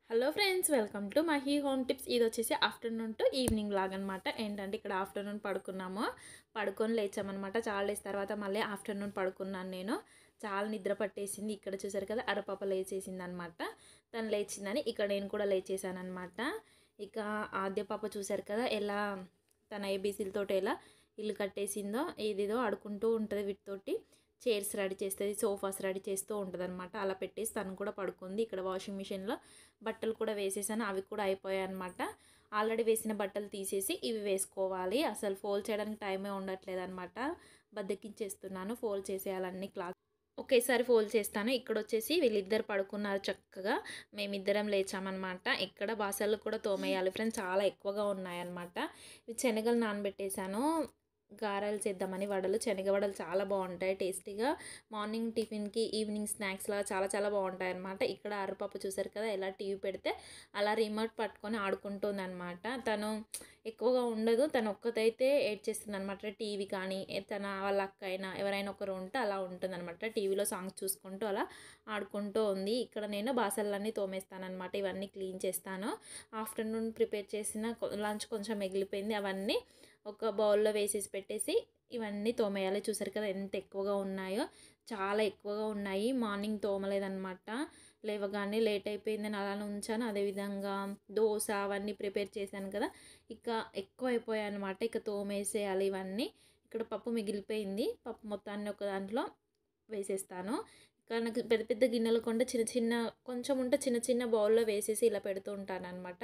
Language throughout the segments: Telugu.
hello friends welcome to Mahi home tips ఇది వచ్చేసి ఆఫ్టర్నూన్ టు ఈవినింగ్ లాగ్ అనమాట ఏంటంటే ఇక్కడ ఆఫ్టర్నూన్ పడుకున్నాము పడుకొని లేచామన్నమాట చాలా డేస్ తర్వాత మళ్ళీ ఆఫ్టర్నూన్ పడుకున్నాను నేను చాలా నిద్ర పట్టేసింది ఇక్కడ చూసారు కదా అరపాప లేచేసింది అనమాట తను లేచిందని ఇక్కడ నేను కూడా లేచేసాను అనమాట ఇక ఆద్య పాప చూసారు కదా ఎలా తన ఏబీసీలతోటి ఎలా ఇల్లు కట్టేసిందో ఏదేదో ఆడుకుంటూ ఉంటుంది వీటితోటి చైర్స్ రెడీ చేస్తుంది సోఫాస్ రెడీ చేస్తూ ఉంటుంది అనమాట అలా పెట్టేసి తను కూడా పడుకుంది ఇక్కడ వాషింగ్ మిషన్లో బట్టలు కూడా వేసేసాను అవి కూడా అయిపోయాయి అనమాట ఆల్రెడీ వేసిన బట్టలు తీసేసి ఇవి వేసుకోవాలి అసలు ఫోల్డ్ చేయడానికి టైమే ఉండట్లేదు అనమాట బద్దకించేస్తున్నాను ఫోల్డ్ చేసేయాలన్నీ క్లాత్ ఒకేసారి ఫోల్డ్ చేస్తాను ఇక్కడ వచ్చేసి వీళ్ళిద్దరు పడుకున్నారు చక్కగా మేమిద్దరం లేచామన్నమాట ఇక్కడ బాసలు కూడా తోమేయాలి ఫ్రెండ్స్ చాలా ఎక్కువగా ఉన్నాయన్నమాట ఇవి శనగలు నానబెట్టేశాను గారెలు చేద్దామని వడలు శనగ వడలు చాలా బాగుంటాయి టేస్టీగా మార్నింగ్ టిఫిన్కి ఈవినింగ్ స్నాక్స్ లాగా చాలా చాలా బాగుంటాయి అనమాట ఇక్కడ అరపప్పు చూసారు కదా ఎలా టీవీ పెడితే అలా రిమోట్ పట్టుకొని ఆడుకుంటుంది అనమాట తను ఎక్కువగా ఉండదు తను ఒక్కతైతే ఏడ్చేస్తుంది అనమాట టీవీ కానీ తన వాళ్ళ అక్క అయినా ఎవరైనా ఒకరు ఉంటే అలా ఉంటుంది అనమాట టీవీలో సాంగ్స్ చూసుకుంటూ అలా ఆడుకుంటూ ఉంది ఇక్కడ నేను బాసలన్నీ తోమేస్తాను అనమాట ఇవన్నీ క్లీన్ చేస్తాను ఆఫ్టర్నూన్ ప్రిపేర్ చేసిన లంచ్ కొంచెం మిగిలిపోయింది అవన్నీ ఒక బౌల్లో వేసేసి పెట్టేసి ఇవన్నీ తోమేయాలి చూసారు కదా ఎంత ఎక్కువగా ఉన్నాయో చాలా ఎక్కువగా ఉన్నాయి మార్నింగ్ తోమలేదన్నమాట లేవగానే లేట్ అయిపోయిందని అలానే ఉంచాను అదేవిధంగా దోశ అవన్నీ ప్రిపేర్ చేశాను కదా ఇక ఎక్కువ అయిపోయాయి అనమాట ఇక తోమేసేయాలి ఇవన్నీ ఇక్కడ పప్పు మిగిలిపోయింది పప్పు మొత్తాన్ని ఒక దాంట్లో వేసేస్తాను ఇక నాకు పెద్ద పెద్ద గిన్నెలు కొంటే చిన్న చిన్న కొంచెం ఉంటే చిన్న చిన్న బౌల్లో వేసేసి ఇలా పెడుతూ ఉంటాను అనమాట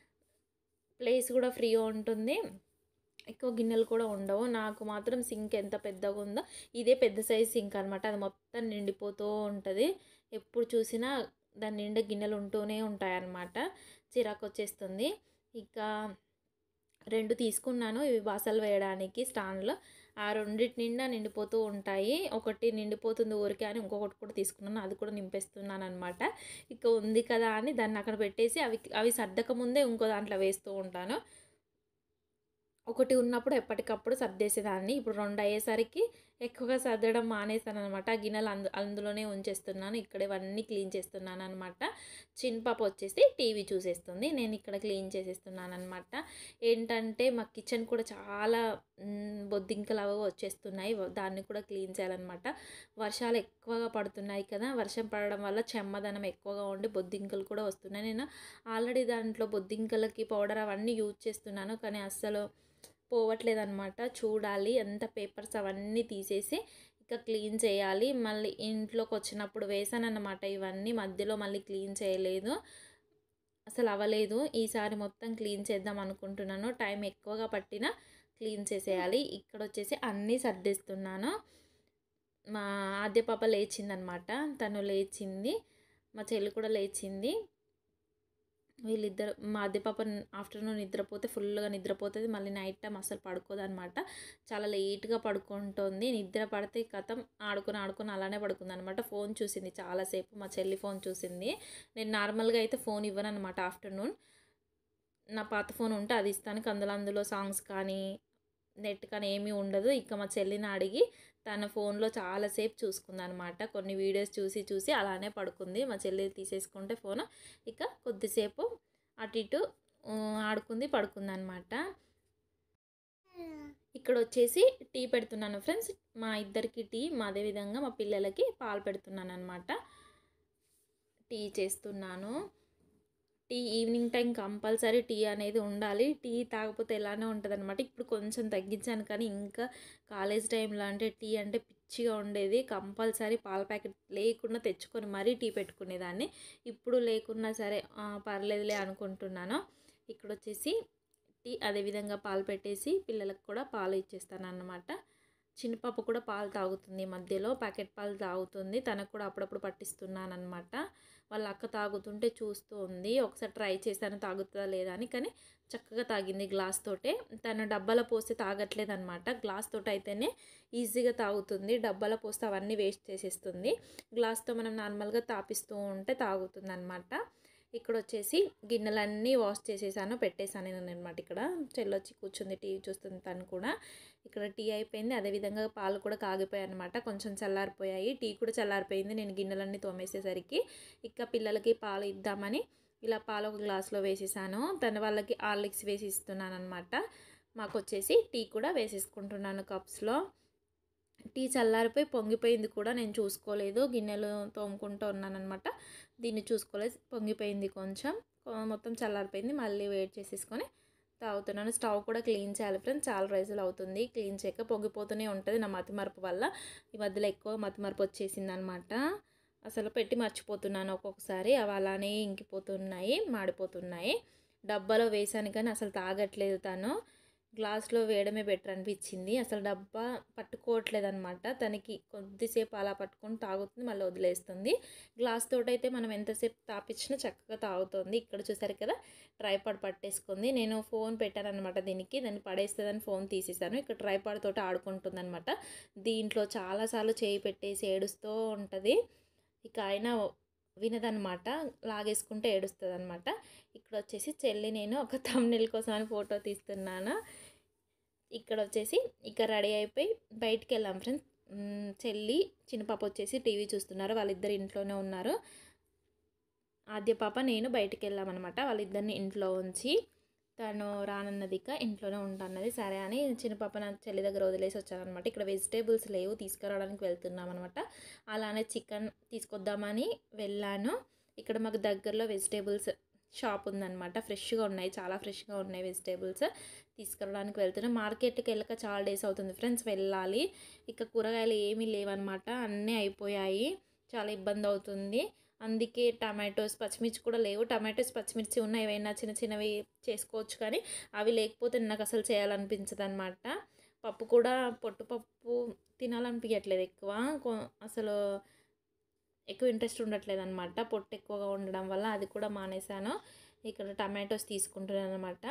ప్లేస్ కూడా ఫ్రీగా ఉంటుంది ఎక్కువ గిన్నెలు కూడా ఉండవు నాకు మాత్రం సింక్ ఎంత పెద్దగా ఉందో ఇదే పెద్ద సైజ్ సింక్ అనమాట అది మొత్తం నిండిపోతూ ఉంటుంది ఎప్పుడు చూసినా దాని నిండా గిన్నెలు ఉంటూనే ఉంటాయన్నమాట చిరాకు వచ్చేస్తుంది ఇక రెండు తీసుకున్నాను ఇవి బాసలు వేయడానికి స్టాండ్లో ఆ రెండింటి నిండా నిండిపోతూ ఉంటాయి ఒకటి నిండిపోతుంది ఊరికే అని ఇంకొకటి కూడా తీసుకున్నాను అది కూడా నింపేస్తున్నాను అనమాట ఇక ఉంది కదా అని దాన్ని అక్కడ పెట్టేసి అవి అవి సర్దక ముందే ఇంకో దాంట్లో వేస్తూ ఉంటాను ఒకటి ఉన్నప్పుడు ఎప్పటికప్పుడు సర్దేసేదాన్ని ఇప్పుడు రెండు అయ్యేసరికి ఎక్కువగా సర్దడం మానేస్తాను అనమాట ఆ గిన్నెలు అందు అందులోనే ఉంచేస్తున్నాను ఇక్కడ ఇవన్నీ క్లీన్ చేస్తున్నాను అనమాట చిన్నపాప వచ్చేసి టీవీ చూసేస్తుంది నేను ఇక్కడ క్లీన్ చేసేస్తున్నాను అనమాట ఏంటంటే మా కిచెన్ కూడా చాలా బొద్దింకలు అవి వచ్చేస్తున్నాయి దాన్ని కూడా క్లీన్ చేయాలన్నమాట వర్షాలు ఎక్కువగా పడుతున్నాయి కదా వర్షం పడడం వల్ల చెమ్మదనం ఎక్కువగా ఉండి బొద్దింకలు కూడా వస్తున్నాయి నేను ఆల్రెడీ దాంట్లో బొద్దింకలకి పౌడర్ అవన్నీ యూజ్ చేస్తున్నాను కానీ అస్సలు పోవట్లేదు అనమాట చూడాలి అంత పేపర్స్ అవన్నీ తీసేసి ఇక క్లీన్ చేయాలి మళ్ళీ ఇంట్లోకి వచ్చినప్పుడు వేసాను అన్నమాట ఇవన్నీ మధ్యలో మళ్ళీ క్లీన్ చేయలేదు అసలు అవ్వలేదు ఈసారి మొత్తం క్లీన్ చేద్దాం అనుకుంటున్నాను టైం ఎక్కువగా పట్టిన క్లీన్ చేసేయాలి ఇక్కడ వచ్చేసి అన్నీ సర్దిస్తున్నాను మా ఆద్య పాప లేచిందనమాట తను లేచింది మా చెల్లి కూడా లేచింది వీళ్ళిద్దరు మా అద్దె పాప ఆఫ్టర్నూన్ నిద్రపోతే ఫుల్గా నిద్రపోతుంది మళ్ళీ నైట్ టైం అసలు పడుకోదు అనమాట చాలా లేట్గా పడుకుంటుంది నిద్ర పడితే కథం ఆడుకొని ఆడుకొని అలానే పడుకుంది అనమాట ఫోన్ చూసింది చాలాసేపు మా చెల్లి ఫోన్ చూసింది నేను నార్మల్గా అయితే ఫోన్ ఇవ్వను అనమాట ఆఫ్టర్నూన్ నా పాత ఫోన్ ఉంటే అది ఇస్తాను అందులో అందులో సాంగ్స్ కానీ నెట్ కానీ ఏమీ ఉండదు ఇక మా చెల్లిని అడిగి తన ఫోన్లో చాలాసేపు చూసుకుంది అనమాట కొన్ని వీడియోస్ చూసి చూసి అలానే పడుకుంది మా చెల్లి తీసేసుకుంటే ఫోన్ ఇక కొద్దిసేపు అటు ఇటు ఆడుకుంది పడుకుంది అనమాట ఇక్కడ వచ్చేసి టీ పెడుతున్నాను ఫ్రెండ్స్ మా ఇద్దరికి టీ మా అదేవిధంగా మా పిల్లలకి పాలు పెడుతున్నాను అనమాట టీ చేస్తున్నాను tea evening time compulsory tea అనేది ఉండాలి టీ తాగకపోతే ఎలానే ఉంటుంది అనమాట ఇప్పుడు కొంచెం తగ్గించాను కానీ ఇంకా కాలేజ్ టైంలో అంటే టీ అంటే పిచ్చిగా ఉండేది కంపల్సరీ పాల ప్యాకెట్ లేకుండా తెచ్చుకొని మరీ టీ పెట్టుకునేదాన్ని ఇప్పుడు లేకున్నా సరే పర్లేదులే అనుకుంటున్నాను ఇక్కడ వచ్చేసి టీ అదేవిధంగా పాలు పెట్టేసి పిల్లలకు కూడా పాలు ఇచ్చేస్తాను అన్నమాట చిన్నపాప కూడా పాలు తాగుతుంది మధ్యలో ప్యాకెట్ పాలు తాగుతుంది తనకు కూడా అప్పుడప్పుడు పట్టిస్తున్నాను అనమాట వాళ్ళ అక్క తాగుతుంటే చూస్తూ ఉంది ఒకసారి ట్రై చేశాను తాగుతుందా లేదా అని కానీ చక్కగా తాగింది గ్లాస్ తోటే తను డబ్బాలో పోస్తే తాగట్లేదు అనమాట గ్లాస్ తోటి అయితేనే ఈజీగా తాగుతుంది డబ్బాలో పోస్తే అవన్నీ వేస్ట్ చేసేస్తుంది గ్లాస్తో మనం నార్మల్గా తాపిస్తూ ఉంటే తాగుతుంది అనమాట ఇక్కడ వచ్చేసి గిన్నెలన్నీ వాష్ చేసేసాను పెట్టేసాను నేను అనమాట ఇక్కడ చెల్లొచ్చి కూర్చుంది టీవీ చూస్తుంది తను కూడా ఇక్కడ టీ అయిపోయింది అదేవిధంగా పాలు కూడా కాగిపోయాయి అనమాట కొంచెం చల్లారిపోయాయి టీ కూడా చల్లారిపోయింది నేను గిన్నెలన్నీ తోమేసేసరికి ఇక పిల్లలకి పాలు ఇద్దామని ఇలా పాలు ఒక గ్లాస్లో వేసేసాను తన వాళ్ళకి ఆర్లిక్స్ వేసి ఇస్తున్నాను అనమాట మాకు వచ్చేసి టీ కూడా వేసేసుకుంటున్నాను కప్స్లో టీ చల్లారిపోయి పొంగిపోయింది కూడా నేను చూసుకోలేదు గిన్నెలు తోముకుంటూ ఉన్నాను అనమాట దీన్ని చూసుకోలేదు పొంగిపోయింది కొంచెం కొ- మొత్తం చల్లారిపోయింది మళ్ళీ వేడి చేసేసుకొని తాగుతున్నాను స్టవ్ కూడా క్లీన్ చేయాలి ఫ్రెండ్స్ చాలా రోజులు అవుతుంది క్లీన్ చేయక పొంగిపోతూనే ఉంటుంది నా మతిమరుపు వల్ల ఈ మధ్యలో ఎక్కువ మతిమరుపు వచ్చేసింది అనమాట అసలు పెట్టి మర్చిపోతున్నాను ఒక్కొక్కసారి అవి అలానే ఇంకిపోతున్నాయి మాడిపోతున్నాయి డబ్బాలో వేసాను కానీ అసలు తాగట్లేదు తను గ్లాస్లో వేయడమే బెటర్ అనిపించింది అసలు డబ్బా పట్టుకోవట్లేదు అనమాట తనకి కొద్దిసేపు అలా పట్టుకొని తాగుతుంది మళ్ళీ వదిలేస్తుంది గ్లాస్ తోటైతే మనం ఎంతసేపు తాపించినా చక్కగా తాగుతుంది ఇక్కడ చూసారు కదా ట్రైపాడ్ పట్టేసుకుంది నేను ఫోన్ పెట్టాను అనమాట దీనికి దాన్ని పడేస్తుందని ఫోన్ తీసేసాను ఇక్కడ ట్రైపాడ్ తోటి ఆడుకుంటుంది అనమాట దీంట్లో చాలాసార్లు చేయి పెట్టేసి ఏడుస్తూ ఉంటుంది ఇక అయినా వినదనమాట లాగేసుకుంటే ఏడుస్తుంది అనమాట ఇక్కడ వచ్చేసి చెల్లి నేను ఒక తమ్నెల్ కోసం అని ఫోటో తీస్తున్నాను ఇక్కడ వచ్చేసి ఇక రెడీ అయిపోయి బయటికి వెళ్ళాం ఫ్రెండ్స్ మ్, చెల్లి చిన్న పాప వచ్చేసి టీవీ చూస్తున్నారు వాళ్ళిద్దరు ఇంట్లోనే ఉన్నారు ఆద్య పాప నేను బయటికి వెళ్ళామన్నమాట వాళ్ళిద్దరిని ఇంట్లో ఉంచి తను రానన్నది ఇక ఇంట్లోనే ఉంటానన్నది సరే అని చిన్న పాప నా చెల్లి దగ్గర వదిలేసి వచ్చానమాట ఇక్కడ వెజిటేబుల్స్ లేవు తీసుకురావడానికి వెళ్తున్నాం అనమాట అలానే చికెన్ తీసుకొద్దామని వెళ్ళాను ఇక్కడ మాకు దగ్గరలో వెజిటేబుల్స్ షాప్ ఉందన్నమాట ఫ్రెష్గా ఉన్నాయి చాలా ఫ్రెష్గా ఉన్నాయి వెజిటేబుల్స్ తీసుకురావడానికి వెళ్తున్నాం మార్కెట్కి వెళ్ళక చాలా డేస్ అవుతుంది ఫ్రెండ్స్ వెళ్ళాలి ఇక కూరగాయలు ఏమీ లేవన్నమాట అన్నీ అయిపోయాయి చాలా ఇబ్బంది అవుతుంది అందుకే టమాటోస్ పచ్చిమిర్చి కూడా లేవు టమాటోస్ పచ్చిమిర్చి ఉన్న ఏవైనా చిన్న చిన్నవి చేసుకోవచ్చు కానీ అవి లేకపోతే నాకు అసలు చేయాలనిపించదు అనమాట పప్పు కూడా పొట్టు పప్పు తినాలనిపించట్లేదు ఎక్కువ కొ- అసలు ఎక్కువ ఇంట్రెస్ట్ ఉండట్లేదు అనమాట పొట్టు ఎక్కువగా ఉండడం వల్ల అది కూడా మానేశాను ఇక్కడ టమాటోస్ తీసుకుంటున్నాను అనమాట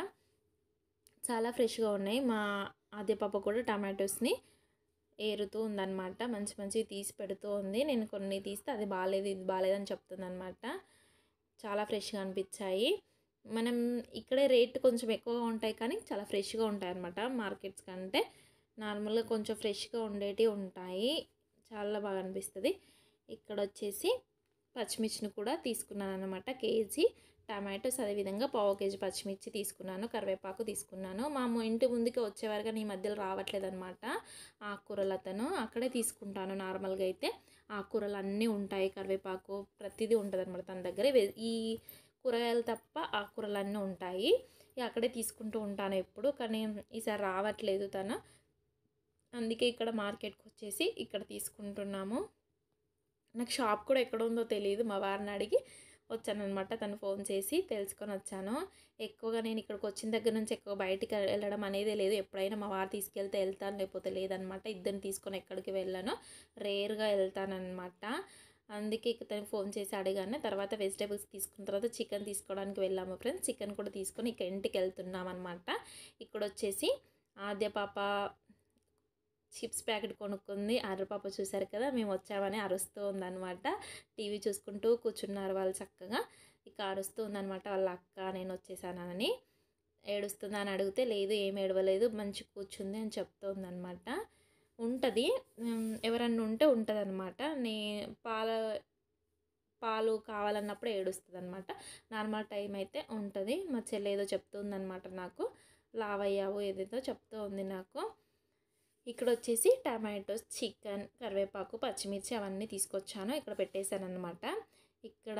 చాలా ఫ్రెష్గా ఉన్నాయి మా ఆద్య పాప కూడా టమాటోస్ని ఏరుతూ ఉందన్నమాట మంచి మంచివి తీసి పెడుతూ ఉంది నేను కొన్ని తీస్తే అది బాగాలేదు ఇది బాగాలేదని చెప్తుంది అనమాట చాలా ఫ్రెష్గా అనిపించాయి మనం ఇక్కడే రేట్ కొంచెం ఎక్కువగా ఉంటాయి కానీ చాలా ఫ్రెష్గా ఉంటాయి అన్నమాట మార్కెట్స్ కంటే నార్మల్గా కొంచెం ఫ్రెష్గా ఉండేటివి ఉంటాయి చాలా బాగా అనిపిస్తుంది ఇక్కడ వచ్చేసి పచ్చిమిర్చిని కూడా తీసుకున్నాను అనమాట కేజీ టమాటోస్ అదేవిధంగా పావు కేజీ పచ్చిమిర్చి తీసుకున్నాను కరివేపాకు తీసుకున్నాను మా ము- ఇంటి ముందుకే వచ్చేవారు కానీ ఈ మధ్యలో రావట్లేదు అనమాట ఆకుకూరలు అతను అక్కడే తీసుకుంటాను నార్మల్గా అయితే ఆకుకూరలు అన్నీ ఉంటాయి కరివేపాకు ప్రతిదీ ఉంటుంది అనమాట తన దగ్గర వే- ఈ కూరగాయలు తప్ప ఆకుకూరలు అన్నీ ఉంటాయి ఇక అక్కడే తీసుకుంటూ ఉంటాను ఎప్పుడు కానీ ఈసారి రావట్లేదు తను అందుకే ఇక్కడ మార్కెట్కి వచ్చేసి ఇక్కడ తీసుకుంటున్నాము నాకు షాప్ కూడా ఎక్కడ ఉందో తెలియదు మా వారిని అడిగి వచ్చానమాట తను ఫోన్ చేసి తెలుసుకొని వచ్చాను ఎక్కువగా నేను ఇక్కడికి వచ్చిన దగ్గర నుంచి ఎక్కువ బయటికి వెళ్ళడం అనేది లేదు ఎప్పుడైనా మా వారు తీసుకెళ్తే వెళ్తాను లేకపోతే లేదనమాట ఇద్దరిని తీసుకొని ఎక్కడికి వెళ్ళాను రేర్గా వెళ్తానమాట అందుకే ఇక తను ఫోన్ చేసి అడిగాను తర్వాత వెజిటేబుల్స్ తీసుకున్న తర్వాత చికెన్ తీసుకోవడానికి వెళ్ళాము ఫ్రెండ్స్ చికెన్ కూడా తీసుకొని ఇక ఇంటికి వెళ్తున్నాం అనమాట ఇక్కడ వచ్చేసి ఆద్య పాప చిప్స్ ప్యాకెట్ కొనుక్కుంది అర్ర పాప చూశారు కదా మేము వచ్చామని అరుస్తూ ఉందన్నమాట టీవీ చూసుకుంటూ కూర్చున్నారు వాళ్ళు చక్కగా ఇక అరుస్తూ ఉందన్నమాట వాళ్ళ అక్క నేను వచ్చేసానని ఏడుస్తుందా అని అడిగితే లేదు ఏం ఏడవలేదు మంచి కూర్చుంది అని చెప్తూ ఉందన్నమాట ఉంటుంది ఉమ్, ఎవరన్నా ఉంటే ఉంటుంది అనమాట నే పాల పాలు కావాలన్నప్పుడు ఏడుస్తుంది అనమాట నార్మల్ టైం అయితే ఉంటుంది మా చెల్లి ఏదో చెప్తుందనమాట నాకు లావయ్యావు ఏదేదో చెప్తూ ఉంది నాకు ఇక్కడ వచ్చేసి టమాటోస్ చికెన్ కరివేపాకు పచ్చిమిర్చి అవన్నీ తీసుకొచ్చాను ఇక్కడ పెట్టేశాను అనమాట ఇక్కడ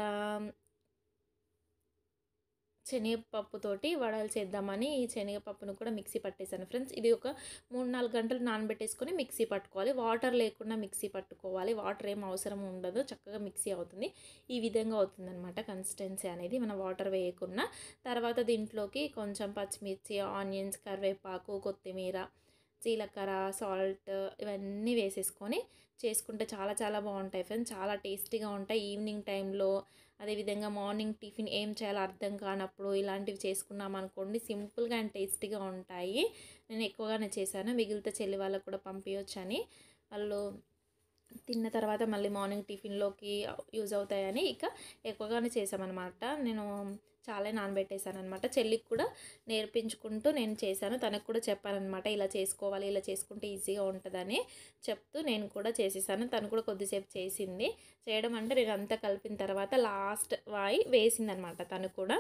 శనగపప్పుతోటి వడలు చేద్దామని ఈ శనగపప్పును కూడా మిక్సీ పట్టేశాను ఫ్రెండ్స్ ఇది ఒక మూడు నాలుగు గంటలు నానబెట్టేసుకొని మిక్సీ పట్టుకోవాలి వాటర్ లేకుండా మిక్సీ పట్టుకోవాలి వాటర్ ఏం అవసరం ఉండదు చక్కగా మిక్సీ అవుతుంది ఈ విధంగా అవుతుందన్నమాట కన్సిస్టెన్సీ అనేది మనం వాటర్ వేయకుండా తర్వాత దీంట్లోకి కొంచెం పచ్చిమిర్చి ఆనియన్స్ కరివేపాకు కొత్తిమీర జీలకర్ర సాల్ట్ ఇవన్నీ వేసేసుకొని చేసుకుంటే చాలా చాలా బాగుంటాయి ఫ్రెండ్స్ చాలా టేస్టీగా ఉంటాయి ఈవినింగ్ టైంలో అదేవిధంగా మార్నింగ్ టిఫిన్ ఏం చేయాలో అర్థం కానప్పుడు ఇలాంటివి చేసుకున్నాం అనుకోండి సింపుల్గా అండ్ టేస్టీగా ఉంటాయి నేను ఎక్కువగానే చేశాను మిగిలితే చెల్లి వాళ్ళకు కూడా పంపించవచ్చని వాళ్ళు తిన్న తర్వాత మళ్ళీ మార్నింగ్ టిఫిన్లోకి యూజ్ అవుతాయని ఇక ఎక్కువగానే చేసామన్నమాట నేను చాలా నానబెట్టేశాను అనమాట చెల్లికి కూడా నేర్పించుకుంటూ నేను చేశాను తనకు కూడా చెప్పానమాట ఇలా చేసుకోవాలి ఇలా చేసుకుంటే ఈజీగా ఉంటుందని చెప్తూ నేను కూడా చేసేసాను తను కూడా కొద్దిసేపు చేసింది చేయడం అంటే నేను అంతా కలిపిన తర్వాత లాస్ట్ వాయి వేసిందనమాట తను కూడా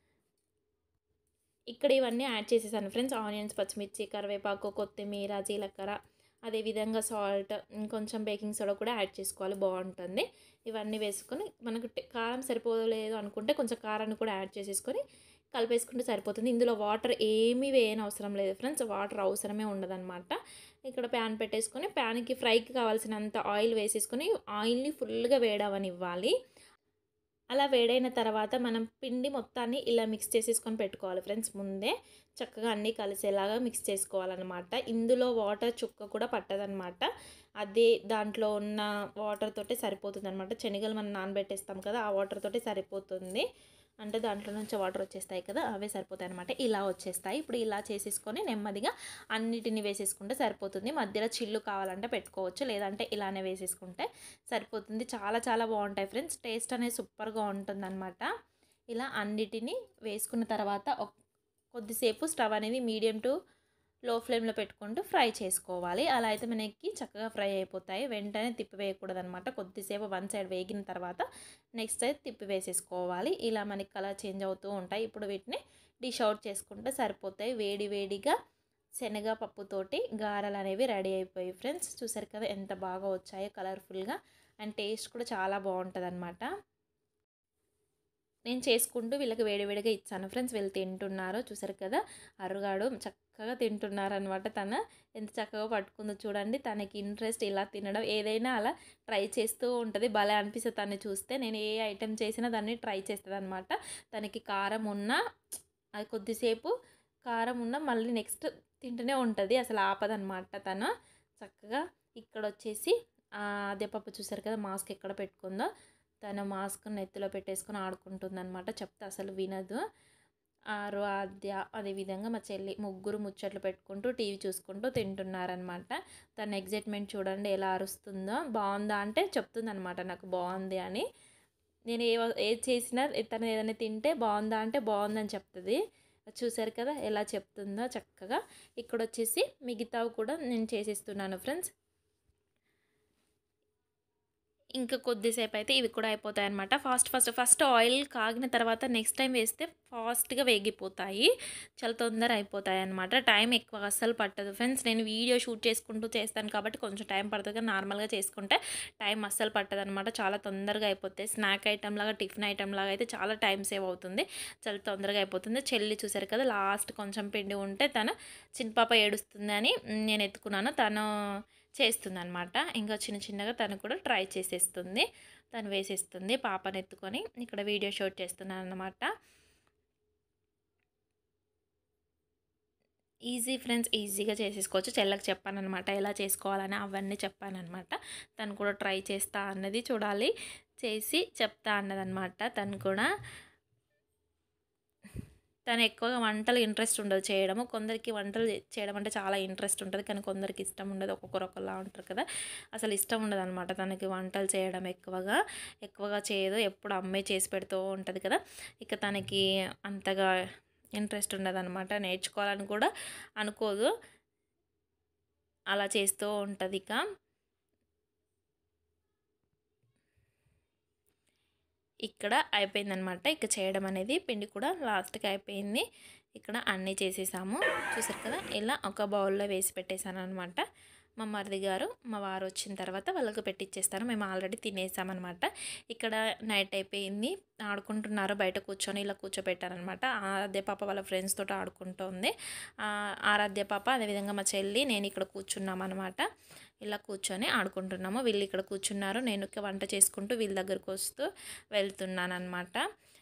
ఇక్కడ ఇవన్నీ యాడ్ చేసేసాను ఫ్రెండ్స్ ఆనియన్స్ పచ్చిమిర్చి కరివేపాకు కొత్తిమీర జీలకర్ర అదేవిధంగా సాల్ట్ ఇంకొంచెం బేకింగ్ సోడా కూడా యాడ్ చేసుకోవాలి బాగుంటుంది ఇవన్నీ వేసుకొని మనకు కారం సరిపోలేదు అనుకుంటే కొంచెం కారాన్ని కూడా యాడ్ చేసేసుకొని కలిపేసుకుంటే సరిపోతుంది ఇందులో వాటర్ ఏమీ వేయని అవసరం లేదు ఫ్రెండ్స్ వాటర్ అవసరమే ఉండదన్నమాట ఇక్కడ ప్యాన్ పెట్టేసుకొని ప్యాన్కి ఫ్రైకి కావాల్సినంత ఆయిల్ వేసేసుకొని ఆయిల్ని ఫుల్గా వేడవనివ్వాలి అలా వేడైన తర్వాత మనం పిండి మొత్తాన్ని ఇలా మిక్స్ చేసేసుకొని పెట్టుకోవాలి ఫ్రెండ్స్ ముందే చక్కగా అన్నీ కలిసేలాగా మిక్స్ చేసుకోవాలన్నమాట ఇందులో వాటర్ చుక్క కూడా పట్టదనమాట అదే దాంట్లో ఉన్న వాటర్ తోటే సరిపోతుంది అనమాట శనగలు మనం నానబెట్టేస్తాం కదా ఆ వాటర్ తోటే సరిపోతుంది అంటే దాంట్లో నుంచి వాటర్ వచ్చేస్తాయి కదా అవే సరిపోతాయి అనమాట ఇలా వచ్చేస్తాయి ఇప్పుడు ఇలా చేసేసుకొని నెమ్మదిగా అన్నిటిని వేసేసుకుంటే సరిపోతుంది మధ్యలో చిల్లు కావాలంటే పెట్టుకోవచ్చు లేదంటే ఇలానే వేసేసుకుంటే సరిపోతుంది చాలా చాలా బాగుంటాయి ఫ్రెండ్స్ టేస్ట్ అనేది సూపర్గా ఉంటుంది అనమాట ఇలా అన్నిటినీ వేసుకున్న తర్వాత కొద్దిసేపు స్టవ్ అనేది మీడియం టు లో ఫ్లేమ్లో పెట్టుకుంటూ ఫ్రై చేసుకోవాలి అలా అయితే మనకి చక్కగా ఫ్రై అయిపోతాయి వెంటనే తిప్పి వేయకూడదు అనమాట కొద్దిసేపు వన్ సైడ్ వేగిన తర్వాత నెక్స్ట్ సైడ్ తిప్పి వేసేసుకోవాలి ఇలా మనకి కలర్ చేంజ్ అవుతూ ఉంటాయి ఇప్పుడు వీటిని డిష్ అవుట్ చేసుకుంటే సరిపోతాయి వేడి వేడిగా శనగ పప్పుతోటి గారెలు అనేవి రెడీ అయిపోయాయి ఫ్రెండ్స్ చూసారు కదా ఎంత బాగా వచ్చాయో కలర్ఫుల్గా అండ్ టేస్ట్ కూడా చాలా బాగుంటుంది అనమాట నేను చేసుకుంటూ వీళ్ళకి వేడివేడిగా ఇచ్చాను ఫ్రెండ్స్ వీళ్ళు తింటున్నారు చూసారు కదా అరుగాడు చక్కగా తింటున్నారు అనమాట తన ఎంత చక్కగా పట్టుకుందో చూడండి తనకి ఇంట్రెస్ట్ ఇలా తినడం ఏదైనా అలా ట్రై చేస్తూ ఉంటుంది భలే అనిపిస్తుంది తను చూస్తే నేను ఏ ఐటెం చేసినా దాన్ని ట్రై చేస్తుంది అనమాట తనకి కారం ఉన్నా అది కొద్దిసేపు కారం ఉన్నా మళ్ళీ నెక్స్ట్ తింటూనే ఉంటుంది అసలు ఆపదనమాట తను చక్కగా ఇక్కడ వచ్చేసి అదే పప్పు చూసారు కదా మాస్క్ ఎక్కడ పెట్టుకుందో తను మాస్క్ నెత్తిలో పెట్టేసుకొని ఆడుకుంటుందన్నమాట చెప్తే అసలు వినదు ఆరు ఆద్య అదేవిధంగా మా చెల్లి ముగ్గురు ముచ్చట్లు పెట్టుకుంటూ టీవీ చూసుకుంటూ తింటున్నారనమాట తన ఎగ్జైట్మెంట్ చూడండి ఎలా అరుస్తుందో బాగుందా అంటే చెప్తుందనమాట నాకు బాగుంది అని నేను ఏ ఏది చేసినా తను ఏదైనా తింటే బాగుందా అంటే బాగుందని చెప్తుంది చూసారు కదా ఎలా చెప్తుందో చక్కగా ఇక్కడ వచ్చేసి మిగతావి కూడా నేను చేసేస్తున్నాను ఫ్రెండ్స్ ఇంకా కొద్దిసేపు అయితే ఇవి కూడా అయిపోతాయి అనమాట ఫాస్ట్ ఫస్ట్ ఫస్ట్ ఆయిల్ కాగిన తర్వాత నెక్స్ట్ టైం వేస్తే ఫాస్ట్గా వేగిపోతాయి చాలా తొందర అయిపోతాయి అనమాట టైం ఎక్కువ అస్సలు పట్టదు ఫ్రెండ్స్ నేను వీడియో షూట్ చేసుకుంటూ చేస్తాను కాబట్టి కొంచెం టైం పడుతుంది కానీ నార్మల్గా చేసుకుంటే టైం అస్సలు పట్టదు అనమాట చాలా తొందరగా అయిపోతాయి స్నాక్ ఐటమ్ లాగా టిఫిన్ ఐటమ్ లాగా అయితే చాలా టైం సేవ్ అవుతుంది చాలా తొందరగా అయిపోతుంది చెల్లి చూసారు కదా లాస్ట్ కొంచెం పిండి ఉంటే తను చిన్న పాప ఏడుస్తుంది అని నేను ఎత్తుకున్నాను తను చేస్తుంది అనమాట ఇంకా చిన్న చిన్నగా తను కూడా ట్రై చేసేస్తుంది తను వేసేస్తుంది పాపను ఎత్తుకొని ఇక్కడ వీడియో షూట్ చేస్తున్నాను అనమాట ఈజీ ఫ్రెండ్స్ ఈజీగా చేసేసుకోవచ్చు చెల్లకి చెప్పాను అనమాట ఎలా చేసుకోవాలని అవన్నీ చెప్పాను అనమాట తను కూడా ట్రై చేస్తా అన్నది చూడాలి చేసి చెప్తా అన్నదనమాట తను కూడా తను ఎక్కువగా వంటలు ఇంట్రెస్ట్ ఉండదు చేయడము కొందరికి వంటలు చేయడం అంటే చాలా ఇంట్రెస్ట్ ఉంటుంది కానీ కొందరికి ఇష్టం ఉండదు ఒక్కొక్కరు ఒకలా ఉంటారు కదా అసలు ఇష్టం ఉండదు అనమాట తనకి వంటలు చేయడం ఎక్కువగా ఎక్కువగా చేయదు ఎప్పుడు అమ్మే చేసి పెడుతూ ఉంటుంది కదా ఇక తనకి అంతగా ఇంట్రెస్ట్ ఉండదు అనమాట నేర్చుకోవాలని కూడా అనుకోదు అలా చేస్తూ ఉంటుంది ఇక ఇక్కడ అయిపోయిందనమాట ఇక చేయడం అనేది పిండి కూడా లాస్ట్కి అయిపోయింది ఇక్కడ అన్నీ చేసేసాము చూసారు కదా ఇలా ఒక బౌల్లో వేసి పెట్టేశాను అనమాట మా మరిది గారు మా వారు వచ్చిన తర్వాత వాళ్ళకి పెట్టిచ్చేస్తాను మేము ఆల్రెడీ తినేసామన్నమాట ఇక్కడ నైట్ అయిపోయింది ఆడుకుంటున్నారు బయట కూర్చొని ఇలా కూర్చోబెట్టారనమాట ఆరాధ్య పాప వాళ్ళ ఫ్రెండ్స్ తోటి ఆడుకుంటుంది ఆరాధ్య పాప అదేవిధంగా మా చెల్లి నేను ఇక్కడ కూర్చున్నాం అనమాట ఇలా కూర్చొని ఆడుకుంటున్నాము వీళ్ళు ఇక్కడ కూర్చున్నారు నేను వంట చేసుకుంటూ వీళ్ళ దగ్గరకు వస్తూ వెళ్తున్నాను అనమాట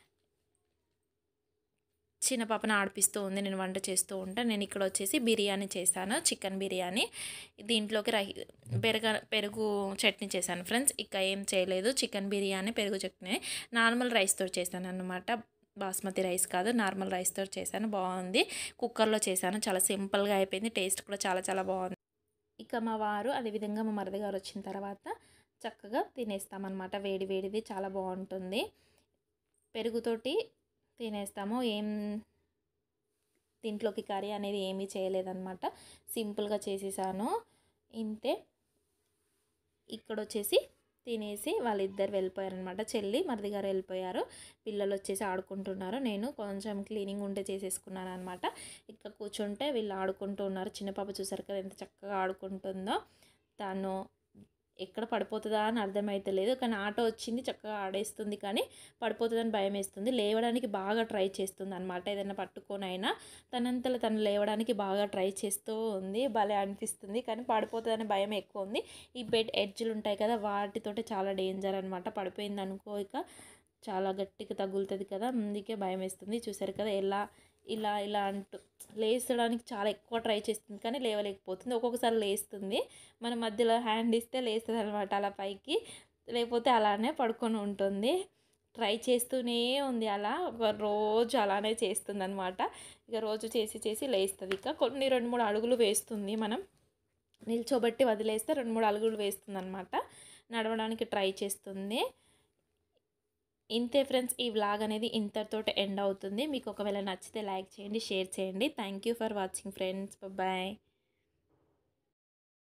చిన్న పాపను ఆడిపిస్తూ ఉంది నేను వంట చేస్తూ ఉంటే నేను ఇక్కడ వచ్చేసి బిర్యానీ చేశాను చికెన్ బిర్యానీ దీంట్లోకి రై పెరుగు పెరుగు చట్నీ చేశాను ఫ్రెండ్స్ ఇక ఏం చేయలేదు చికెన్ బిర్యానీ పెరుగు చట్నీ నార్మల్ రైస్తో చేశాను అనమాట బాస్మతి రైస్ కాదు నార్మల్ రైస్తో చేశాను బాగుంది కుక్కర్లో చేశాను చాలా సింపుల్గా అయిపోయింది టేస్ట్ కూడా చాలా చాలా బాగుంది ఇక మా వారు అదేవిధంగా మా మరది గారు వచ్చిన తర్వాత చక్కగా తినేస్తామన్నమాట వేడి వేడిది చాలా బాగుంటుంది పెరుగుతోటి తినేస్తాము ఏం దీంట్లోకి కర్రీ అనేది ఏమీ చేయలేదన్నమాట సింపుల్గా చేసేసాను ఇంతే ఇక్కడ వచ్చేసి తినేసి వాళ్ళిద్దరు వెళ్ళిపోయారనమాట చెల్లి మరిది గారు వెళ్ళిపోయారు పిల్లలు వచ్చేసి ఆడుకుంటున్నారు నేను కొంచెం క్లీనింగ్ ఉంటే చేసేసుకున్నాను అనమాట ఇక్కడ కూర్చుంటే వీళ్ళు ఆడుకుంటూ ఉన్నారు చిన్న పాప చూసారు కదా ఎంత చక్కగా ఆడుకుంటుందో తను ఎక్కడ పడిపోతుందా అని అర్థమైతే లేదు కానీ ఆటో వచ్చింది చక్కగా ఆడేస్తుంది కానీ పడిపోతుందని భయం వేస్తుంది లేవడానికి బాగా ట్రై చేస్తుంది అనమాట ఏదైనా పట్టుకొనైనా తనంతలో తను లేవడానికి బాగా ట్రై చేస్తూ ఉంది భలే అనిపిస్తుంది కానీ పడిపోతుందని భయం ఎక్కువ ఉంది ఈ బెడ్ ఎడ్జ్లు ఉంటాయి కదా వాటితోటి చాలా డేంజర్ అనమాట పడిపోయింది అనుకో ఇక చాలా గట్టిగా తగులుతుంది కదా అందుకే భయం వేస్తుంది చూసారు కదా ఎలా ఇలా ఇలా అంటూ లేచడానికి చాలా ఎక్కువ ట్రై చేస్తుంది కానీ లేవలేకపోతుంది ఒక్కొక్కసారి లేస్తుంది మన మధ్యలో హ్యాండ్ ఇస్తే లేస్తుంది అనమాట అలా పైకి లేకపోతే అలానే పడుకొని ఉంటుంది ట్రై చేస్తూనే ఉంది అలా ఒక రోజు అలానే చేస్తుంది అనమాట ఇక రోజు చేసి చేసి లేస్తుంది ఇక కొన్ని రెండు మూడు అడుగులు వేస్తుంది మనం నిల్చోబెట్టి వదిలేస్తే రెండు మూడు అడుగులు వేస్తుంది అనమాట నడవడానికి ట్రై చేస్తుంది ఇంతే ఫ్రెండ్స్ ఈ వ్లాగ్ అనేది ఇంతటితోటి ఎండ్ అవుతుంది మీకు ఒకవేళ నచ్చితే లైక్ చేయండి షేర్ చేయండి thank you for watching friends bye